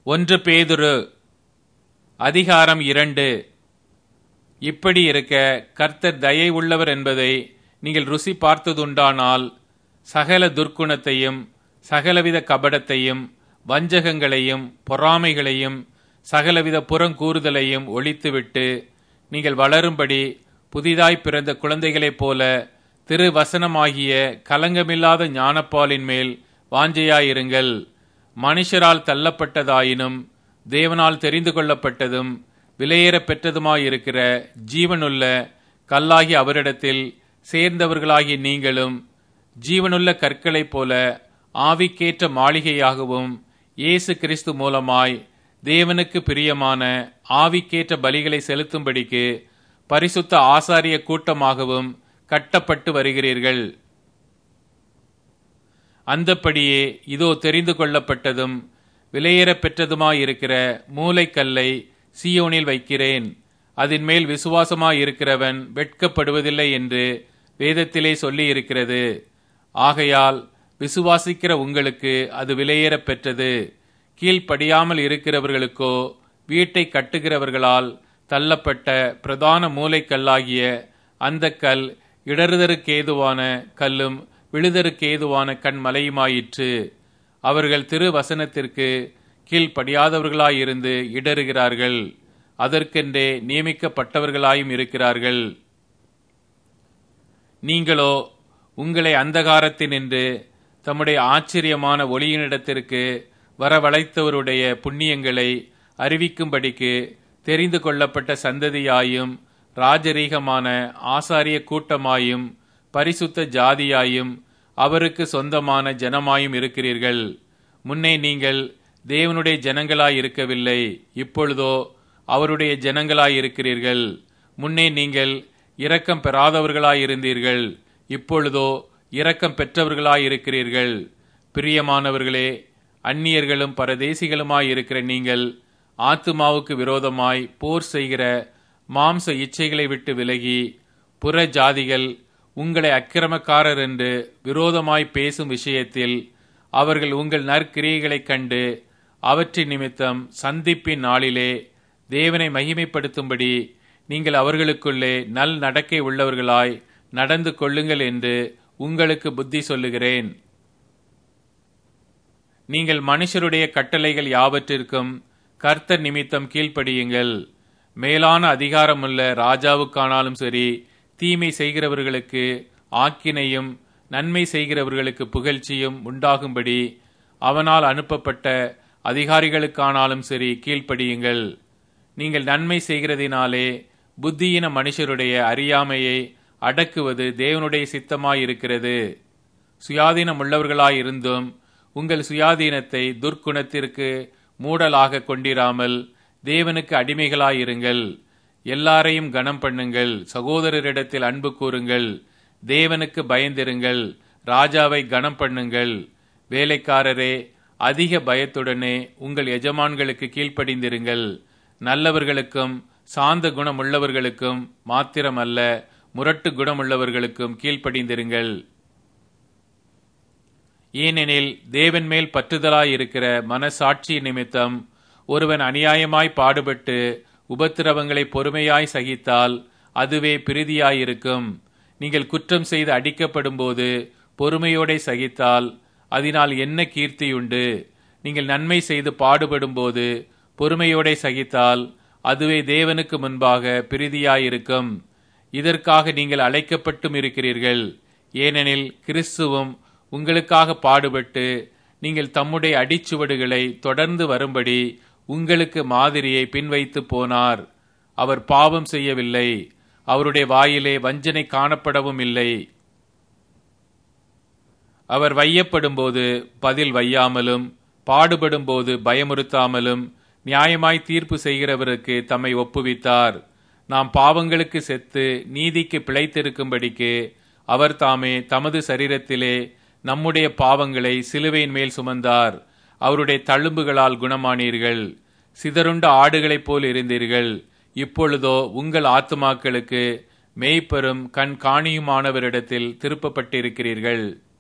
ஒன்று பேதுரு அதிகாரம் இரண்டு இப்படி இருக்க கர்த்தர் தயை உள்ளவர் என்பதை நீங்கள் ருசி பார்த்ததுண்டானால் சகல துர்க்குணத்தையும் சகலவித கபடத்தையும் வஞ்சகங்களையும் பொறாமைகளையும் சகலவித புறங்கூறுதலையும் ஒழித்துவிட்டு நீங்கள் வளரும்படி புதிதாய் பிறந்த குழந்தைகளைப் போல திரு வசனமாகிய கலங்கமில்லாத ஞானப்பாலின் மேல் வாஞ்சையாயிருங்கள் மனுஷரால் தள்ளப்பட்டதாயினும் தேவனால் தெரிந்து கொள்ளப்பட்டதும் விலையேற பெற்றதுமாயிருக்கிற ஜீவனுள்ள கல்லாகி அவரிடத்தில் சேர்ந்தவர்களாகி நீங்களும் ஜீவனுள்ள கற்களைப் போல ஆவிக்கேற்ற மாளிகையாகவும் இயேசு கிறிஸ்து மூலமாய் தேவனுக்கு பிரியமான ஆவிக்கேற்ற பலிகளை செலுத்தும்படிக்கு பரிசுத்த ஆசாரிய கூட்டமாகவும் கட்டப்பட்டு வருகிறீர்கள் அந்தப்படியே இதோ தெரிந்து கொள்ளப்பட்டதும் விலையேற பெற்றதுமாயிருக்கிற மூளைக்கல்லை சியோனில் வைக்கிறேன் அதன் மேல் விசுவாசமாயிருக்கிறவன் வெட்கப்படுவதில்லை என்று வேதத்திலே சொல்லி இருக்கிறது ஆகையால் விசுவாசிக்கிற உங்களுக்கு அது விலையேற பெற்றது கீழ்ப்படியாமல் இருக்கிறவர்களுக்கோ வீட்டை கட்டுகிறவர்களால் தள்ளப்பட்ட பிரதான மூளைக்கல்லாகிய அந்த கல் இடறுதருக்கேதுவான கல்லும் விழுதருக்கேதுவான கண்மலையுமாயிற்று அவர்கள் திரு வசனத்திற்கு கீழ்ப்படியாதவர்களாயிருந்து இடறுகிறார்கள் அதற்கென்றே நியமிக்கப்பட்டவர்களாயும் இருக்கிறார்கள் நீங்களோ உங்களை அந்தகாரத்தினின்று தம்முடைய ஆச்சரியமான ஒளியினிடத்திற்கு வரவழைத்தவருடைய புண்ணியங்களை அறிவிக்கும்படிக்கு தெரிந்து கொள்ளப்பட்ட சந்ததியாயும் ராஜரீகமான ஆசாரிய கூட்டமாயும் பரிசுத்த ஜாதியாயும் அவருக்கு சொந்தமான ஜனமாயும் இருக்கிறீர்கள் முன்னே நீங்கள் தேவனுடைய ஜனங்களாய் இருக்கவில்லை இப்பொழுதோ அவருடைய ஜனங்களாய் இருக்கிறீர்கள் முன்னே நீங்கள் இரக்கம் பெறாதவர்களாயிருந்தீர்கள் இப்பொழுதோ இரக்கம் பெற்றவர்களாயிருக்கிறீர்கள் பிரியமானவர்களே அந்நியர்களும் பரதேசிகளுமாயிருக்கிற நீங்கள் ஆத்துமாவுக்கு விரோதமாய் போர் செய்கிற மாம்ச இச்சைகளை விட்டு விலகி புற ஜாதிகள் உங்களை அக்கிரமக்காரர் என்று விரோதமாய் பேசும் விஷயத்தில் அவர்கள் உங்கள் நற்கிரியைகளைக் கண்டு அவற்றின் நிமித்தம் சந்திப்பின் நாளிலே தேவனை மகிமைப்படுத்தும்படி நீங்கள் அவர்களுக்குள்ளே நல் நடக்கை உள்ளவர்களாய் நடந்து கொள்ளுங்கள் என்று உங்களுக்கு புத்தி சொல்லுகிறேன் நீங்கள் மனுஷருடைய கட்டளைகள் யாவற்றிற்கும் கர்த்தர் நிமித்தம் கீழ்ப்படியுங்கள் மேலான அதிகாரமுள்ள ராஜாவுக்கானாலும் சரி தீமை செய்கிறவர்களுக்கு ஆக்கினையும் நன்மை செய்கிறவர்களுக்கு புகழ்ச்சியும் உண்டாகும்படி அவனால் அனுப்பப்பட்ட அதிகாரிகளுக்கானாலும் சரி கீழ்ப்படியுங்கள் நீங்கள் நன்மை செய்கிறதினாலே புத்தியின மனுஷருடைய அறியாமையை அடக்குவது தேவனுடைய சித்தமாயிருக்கிறது சுயாதீனம் உள்ளவர்களாயிருந்தும் உங்கள் சுயாதீனத்தை துர்க்குணத்திற்கு மூடலாக கொண்டிராமல் தேவனுக்கு அடிமைகளாயிருங்கள் எல்லாரையும் கனம் பண்ணுங்கள் சகோதரரிடத்தில் அன்பு கூறுங்கள் தேவனுக்கு பயந்திருங்கள் ராஜாவை கனம் பண்ணுங்கள் வேலைக்காரரே அதிக பயத்துடனே உங்கள் எஜமான்களுக்கு கீழ்ப்படிந்திருங்கள் நல்லவர்களுக்கும் சாந்த குணமுள்ளவர்களுக்கும் மாத்திரமல்ல முரட்டு குணமுள்ளவர்களுக்கும் கீழ்ப்படிந்திருங்கள் ஏனெனில் தேவன் மேல் பற்றுதலாயிருக்கிற மனசாட்சி நிமித்தம் ஒருவன் அநியாயமாய் பாடுபட்டு உபத்திரவங்களை பொறுமையாய் சகித்தால் அதுவே பிரீதியாயிருக்கும் நீங்கள் குற்றம் செய்து அடிக்கப்படும் போது பொறுமையோடே சகித்தால் அதனால் என்ன கீர்த்தியுண்டு நீங்கள் நன்மை செய்து பாடுபடும் போது பொறுமையோடே சகித்தால் அதுவே தேவனுக்கு முன்பாக பிரீதியாயிருக்கும் இதற்காக நீங்கள் அழைக்கப்பட்டும் இருக்கிறீர்கள் ஏனெனில் கிறிஸ்துவும் உங்களுக்காக பாடுபட்டு நீங்கள் தம்முடைய அடிச்சுவடுகளை தொடர்ந்து வரும்படி உங்களுக்கு மாதிரியை பின்வைத்து போனார் அவர் பாவம் செய்யவில்லை அவருடைய வாயிலே வஞ்சனை காணப்படவும் இல்லை அவர் வையப்படும்போது பதில் வையாமலும் பாடுபடும்போது பயமுறுத்தாமலும் நியாயமாய் தீர்ப்பு செய்கிறவருக்கு தம்மை ஒப்புவித்தார் நாம் பாவங்களுக்கு செத்து நீதிக்கு பிழைத்திருக்கும்படிக்கு அவர் தாமே தமது சரீரத்திலே நம்முடைய பாவங்களை சிலுவையின் மேல் சுமந்தார் அவருடைய தழும்புகளால் குணமானீர்கள் சிதறுண்ட ஆடுகளைப் போல் இருந்தீர்கள் இப்பொழுதோ உங்கள் ஆத்துமாக்களுக்கு மேய்ப்பெரும் கண் காணியுமானவரிடத்தில் திருப்பப்பட்டிருக்கிறீர்கள்